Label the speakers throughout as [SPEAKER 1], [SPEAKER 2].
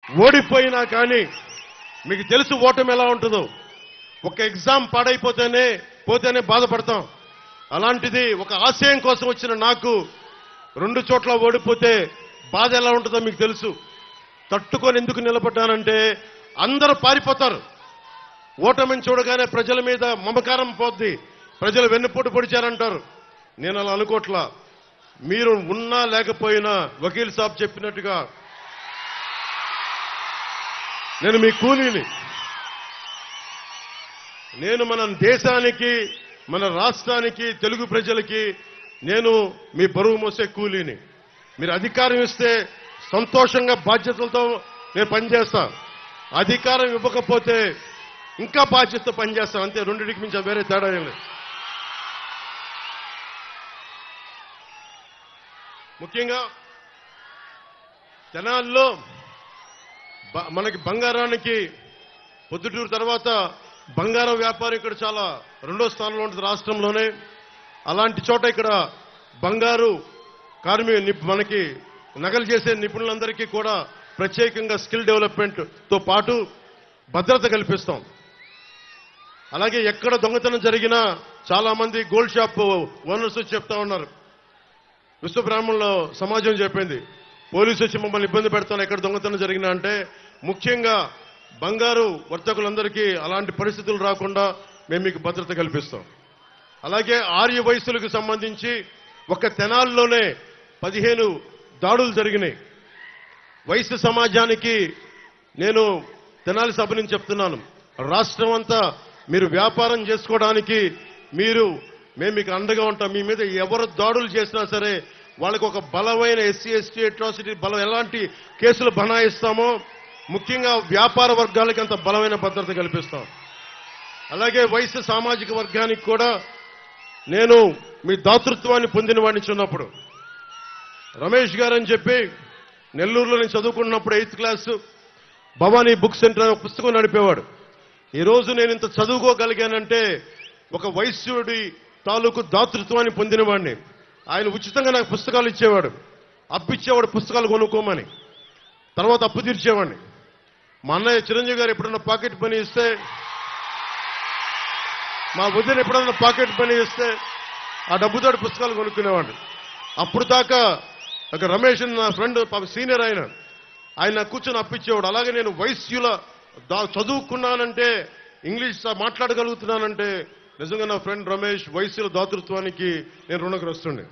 [SPEAKER 1] ఓడిపోయినా కానీ మీకు తెలుసు ఓటమి ఎలా ఉంటుందో ఒక ఎగ్జామ్ పాడైపోతేనే పోతేనే బాధపడతాం అలాంటిది ఒక ఆశయం కోసం వచ్చిన నాకు రెండు చోట్ల ఓడిపోతే బాధ ఎలా ఉంటుందో మీకు తెలుసు తట్టుకొని ఎందుకు నిలబడ్డానంటే అందరూ పారిపోతారు ఓటమిని చూడగానే ప్రజల మీద మమకారం పోద్ది ప్రజలు వెన్నుపోటు పొడిచారంటారు నేను అలా అనుకోట్లా మీరు ఉన్నా లేకపోయినా వకీల్ సాబ్ చెప్పినట్టుగా నేను మీ కూలీని నేను మన దేశానికి మన రాష్ట్రానికి తెలుగు ప్రజలకి నేను మీ బరువు మోసే కూలీని మీరు అధికారం ఇస్తే సంతోషంగా బాధ్యతలతో నేను పనిచేస్తా అధికారం ఇవ్వకపోతే ఇంకా బాధ్యతతో పనిచేస్తాను అంతే రెండింటికి మించి వేరే తేడా ఏం లేదు ముఖ్యంగా జనాల్లో బ- మనకి బంగారానికి పొద్దుటూరు తర్వాత బంగారం వ్యాపారం ఇక్కడ చాలా రెండో స్థానంలో ఉంటుంది రాష్ట్రంలోనే అలాంటి చోట ఇక్కడ బంగారు కార్మి నిప్- మనకి నగలు చేసే నిపుణులందరికీ కూడా ప్రత్యేకంగా స్కిల్ డెవలప్మెంట్ తో పాటు భద్రత కల్పిస్తాం అలాగే ఎక్కడ దొంగతనం జరిగినా చాలా మంది గోల్డ్ షాప్ ఓనర్స్ వచ్చి చెప్తా ఉన్నారు విశ్వబ్రాహ్మణులో సమాజం చెప్పింది పోలీసు వచ్చి మమ్మల్ని ఇబ్బంది పెడతాను ఎక్కడ దొంగతనం జరిగినా అంటే ముఖ్యంగా బంగారు వర్తకులందరికీ అలాంటి పరిస్థితులు రాకుండా మేము మీకు భద్రత కల్పిస్తాం అలాగే ఆర్య వయసులకు సంబంధించి ఒక తెనాల్లోనే పదిహేను దాడులు జరిగినాయి వయసు సమాజానికి నేను తెనాలి సభ నుంచి చెప్తున్నాను రాష్ట్రం అంతా మీరు వ్యాపారం చేసుకోవడానికి మీరు మేము మీకు అండగా ఉంటాం మీ మీద ఎవరు దాడులు చేసినా సరే వాళ్ళకి ఒక బలమైన ఎస్సీ ఎస్టీ అట్రాసిటీ బలం ఎలాంటి కేసులు బనాయిస్తామో ముఖ్యంగా వ్యాపార వర్గాలకి అంత బలమైన భద్రత కల్పిస్తాం అలాగే వయసు సామాజిక వర్గానికి కూడా నేను మీ దాతృత్వాన్ని పొందిన వాడిని చిన్నప్పుడు రమేష్ గారు అని చెప్పి నెల్లూరులో నేను చదువుకున్నప్పుడు eighth class Bhavani book centre అనే ఒక పుస్తకం నడిపేవాడు ఈ రోజు నేను ఇంత చదువుకోగలిగానంటే ఒక వైశ్యుడి తాలూకు దాతృత్వాన్ని పొందినవాడిని ఆయన ఉచితంగా నాకు పుస్తకాలు ఇచ్చేవాడు అప్పిచ్చేవాడు పుస్తకాలు కొనుక్కోమని తర్వాత అప్పు తీర్చేవాడిని మా అన్నయ్య చిరంజీవి గారు ఎప్పుడన్నా పాకెట్ పని ఇస్తే మా వదిన ఎప్పుడన్నా పాకెట్ పని ఇస్తే ఆ డబ్బుతోటి పుస్తకాలు కొనుక్కునేవాడు అప్పుడు దాకా ఒక రమేష్ అని నా ఫ్రెండ్ పాప సీనియర్ ఆయన ఆయన నాకు కూర్చొని అప్పించేవాడు అలాగే నేను వైశ్యుల దా- చదువుకున్నానంటే ఇంగ్లీష్ మాట్లాడగలుగుతున్నానంటే నిజంగా నా ఫ్రెండ్ రమేష్ వైశ్యుల దాతృత్వానికి నేను రుణగ్రస్తుండే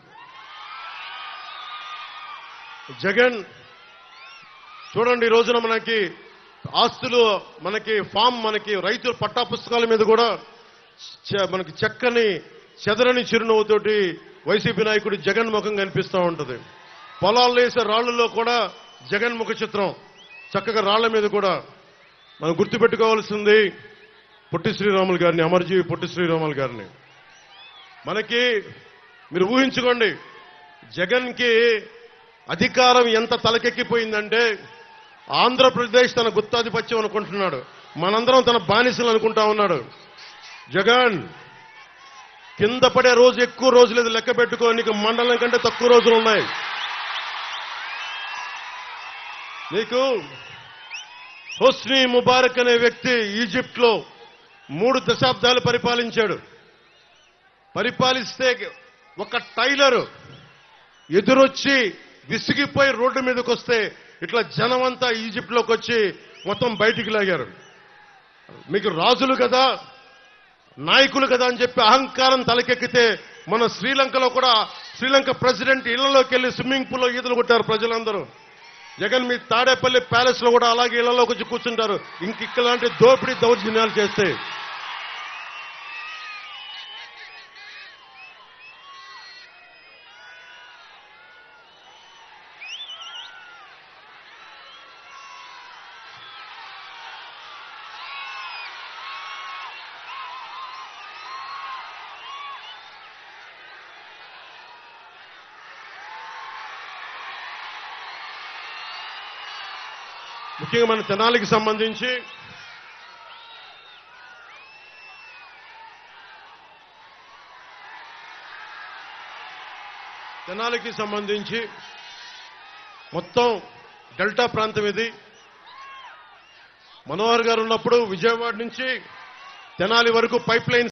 [SPEAKER 1] జగన్ చూడండి ఈ రోజున మనకి ఆస్తులు మనకి ఫామ్ మనకి రైతుల పట్టా పుస్తకాల మీద కూడా చ- మనకి చక్కని చెదరని చిరునవ్వుతోటి వైసీపీ నాయకుడు జగన్ ముఖం కనిపిస్తూ ఉంటుంది పొలాల్లో వేసే రాళ్లలో కూడా జగన్ ముఖ చిత్రం చక్కగా రాళ్ల మీద కూడా మనం గుర్తుపెట్టుకోవాల్సింది పొట్టి శ్రీరాములు గారిని అమరజీవి పొట్టి శ్రీరాములు గారిని మనకి మీరు ఊహించుకోండి జగన్కి అధికారం ఎంత తలకెక్కిపోయిందంటే ఆంధ్రప్రదేశ్ తన గుత్తాధిపత్యం అనుకుంటున్నాడు మనందరం తన బానిసలు అనుకుంటా ఉన్నాడు జగన్ కింద పడే రోజు ఎక్కువ రోజు లేదు లెక్క పెట్టుకో నీకు మండలం కంటే తక్కువ రోజులు ఉన్నాయి నీకు హుస్నీ ముబారక్ అనే వ్యక్తి ఈజిప్ట్ లో మూడు దశాబ్దాలు పరిపాలించాడు పరిపాలిస్తే ఒక టైలర్ ఎదురొచ్చి విసిగిపోయి రోడ్డు మీదకి వస్తే ఇట్లా జనం అంతా ఈజిప్ట్ లోకి వచ్చి మొత్తం బయటికి లాగారు మీకు రాజులు కదా నాయకులు కదా అని చెప్పి అహంకారం తలకెక్కితే మన శ్రీలంకలో కూడా శ్రీలంక ప్రెసిడెంట్ ఇళ్లలోకి వెళ్లి స్విమ్మింగ్ పూల్లో ఈతలు కొట్టారు ప్రజలందరూ జగన్ మీ తాడేపల్లి ప్యాలెస్ లో కూడా అలాగే ఇళ్లలోకి వచ్చి కూర్చుంటారు ఇంక ఇక్కలాంటి దోపిడీ దౌర్జన్యాలు చేస్తే ముఖ్యంగా మన తెనాలికి సంబంధించి తెనాలికి సంబంధించి మొత్తం డెల్టా ప్రాంతం ఇది మనోహర్ గారు ఉన్నప్పుడు విజయవాడ నుంచి తెనాలి వరకు పైప్ లైన్